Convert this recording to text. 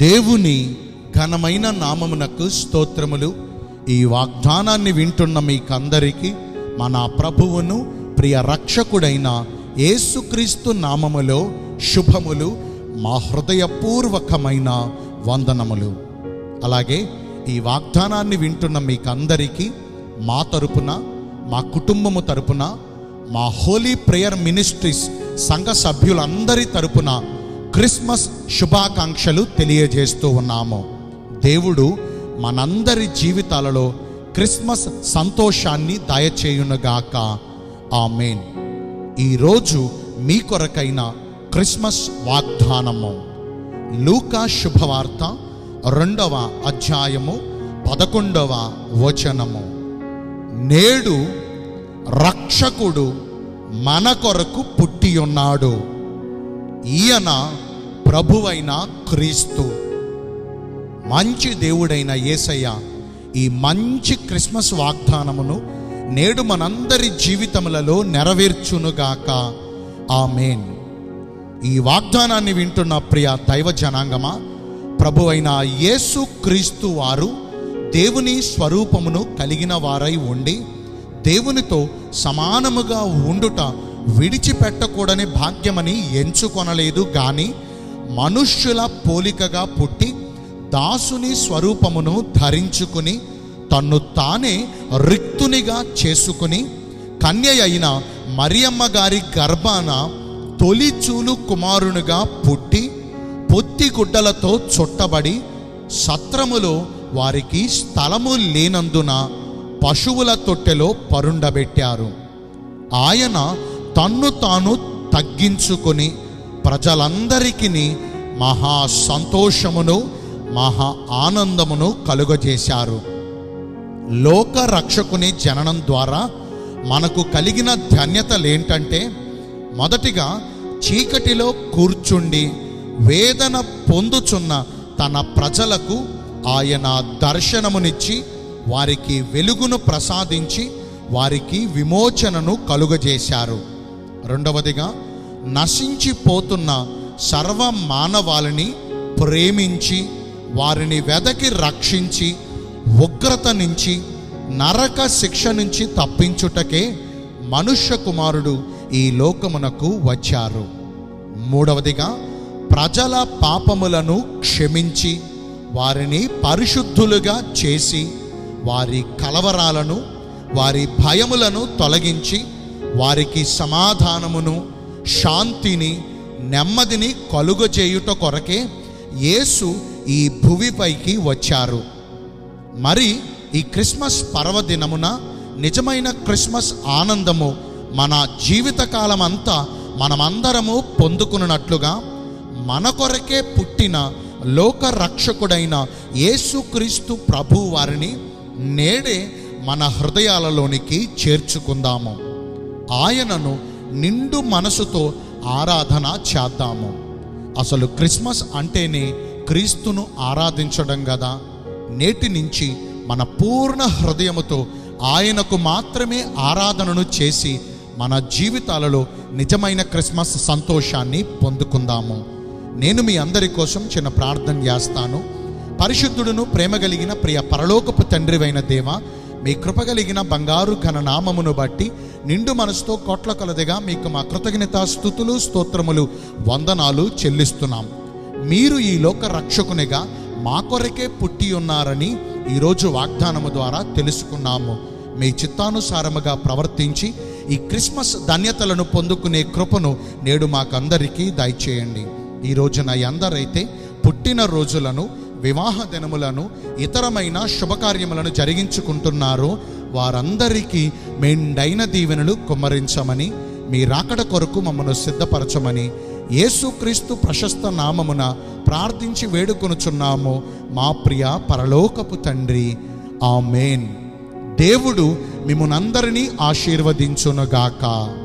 దేవుని ఘనమైన నామమునకు స్తోత్రములు ఈ వాగ్దానాన్ని వింటున్న మీకందరికీ మన ప్రభువును ప్రియ రక్షకుడైన యేసుక్రీస్తు నామములో శుభములు మా హృదయపూర్వకమైన వందనములు అలాగే ఈ వాగ్దానాన్ని వింటున్న మీకందరికీ మా తరపున మా కుటుంబము తరపున మా హోలీ ప్రేయర్ మినిస్ట్రీస్ సంఘ సభ్యులందరి తరపున క్రిస్మస్ శుభాకాంక్షలు తెలియజేస్తూ ఉన్నాము దేవుడు మనందరి జీవితాలలో క్రిస్మస్ సంతోషాన్ని దయచేయునుగాక ఆమెన్ ఈరోజు మీ కొరకైన క్రిస్మస్ వాగ్దానము లూకా శుభవార్త రెండవ అధ్యాయము పదకొండవ వచనము నేడు రక్షకుడు మన కొరకు పుట్టి ఉన్నాడు ఈయన ప్రభువైన క్రీస్తు మంచి దేవుడైన యేసయ్య ఈ మంచి క్రిస్మస్ వాగ్దానమును నేడు మనందరి జీవితములలో నెరవేర్చునుగాక ఆమెన్ ఈ వాగ్దానాన్ని వింటున్న ప్రియ దైవ జనాంగమా ప్రభు అయిన యేసు క్రీస్తు వారు దేవుని స్వరూపమును కలిగిన వారై ఉండి దేవునితో సమానముగా ఉండుట విడిచిపెట్టకూడని భాగ్యమని ఎంచుకొనలేదు గాని మనుష్యుల పోలికగా పుట్టి దాసుని స్వరూపమును ధరించుకుని తన్ను తానే రిక్తునిగా చేసుకుని కన్య అయిన మరియమ్మ గారి గర్భాన తొలిచూలు కుమారునిగా పుట్టి పొత్తి గుడ్డలతో చుట్టబడి సత్రములో వారికి స్థలము లేనందున పశువుల తొట్టెలో పరుండబెట్టారు ఆయన తన్ను తాను తగ్గించుకొని ప్రజలందరికీ మహా సంతోషమును మహా ఆనందమును కలుగజేశారు లోక రక్షకుని జననం ద్వారా మనకు కలిగిన ధన్యతలేంటంటే మొదటిగా చీకటిలో కూర్చుండి వేదన పొందుచున్న తన ప్రజలకు ఆయన దర్శనమునిచ్చి వారికి వెలుగును ప్రసాదించి వారికి విమోచనను కలుగజేశారు రెండవదిగా నశించిపోతున్న సర్వ మానవాళిని ప్రేమించి వారిని వెదకి రక్షించి ఉగ్రత నుంచి నరక శిక్ష నుంచి తప్పించుటకే మనుష్య కుమారుడు ఈ లోకమునకు వచ్చారు మూడవదిగా ప్రజల పాపములను క్షమించి వారిని పరిశుద్ధులుగా చేసి వారి కలవరాలను వారి భయములను తొలగించి వారికి సమాధానమును శాంతిని నెమ్మదిని కలుగజేయుట కొరకే యేసు ఈ భువిపైకి వచ్చారు మరి ఈ క్రిస్మస్ పర్వదినమున నిజమైన క్రిస్మస్ ఆనందము మన జీవితకాలం అంతా మనమందరము పొందుకున్నట్లుగా మన కొరకే పుట్టిన లోక రక్షకుడైన యేసుక్రీస్తు ప్రభు వారిని నేడే మన హృదయాలలోనికి చేర్చుకుందాము ఆయనను నిండు మనసుతో ఆరాధన చేద్దాము అసలు క్రిస్మస్ అంటేనే క్రీస్తును ఆరాధించడం కదా నేటి నుంచి మన పూర్ణ హృదయముతో ఆయనకు మాత్రమే ఆరాధనను చేసి మన జీవితాలలో నిజమైన క్రిస్మస్ సంతోషాన్ని పొందుకుందాము నేను మీ అందరి కోసం చిన్న ప్రార్థన చేస్తాను పరిశుద్ధుడును ప్రేమ కలిగిన ప్రియ పరలోకపు తండ్రివైన దేవ మీ కృప కలిగిన బంగారు ఘన నామమును బట్టి నిండు మనసుతో కోట్ల కొలదిగా మీకు మా కృతజ్ఞత స్థుతులు స్తోత్రములు వందనాలు చెల్లిస్తున్నాం మీరు ఈ లోక రక్షకునిగా మా కొరకే పుట్టి ఉన్నారని ఈరోజు వాగ్దానము ద్వారా తెలుసుకున్నాము మీ చిత్తానుసారముగా ప్రవర్తించి ఈ క్రిస్మస్ ధన్యతలను పొందుకునే కృపను నేడు మాకందరికీ దయచేయండి ఈ రోజున ఎందరైతే పుట్టిన రోజులను వివాహ దినములను ఇతరమైన శుభకార్యములను జరిగించుకుంటున్నారో వారందరికీ మెండైన దీవెనలు కుమ్మరించమని మీ రాకడ కొరకు మమ్మను సిద్ధపరచమని యేసుక్రీస్తు ప్రశస్త నామమున ప్రార్థించి వేడుకొనుచున్నాము మా ప్రియ పరలోకపు తండ్రి ఆమెన్ దేవుడు మిమ్మల్నందరినీ ఆశీర్వదించునుగాక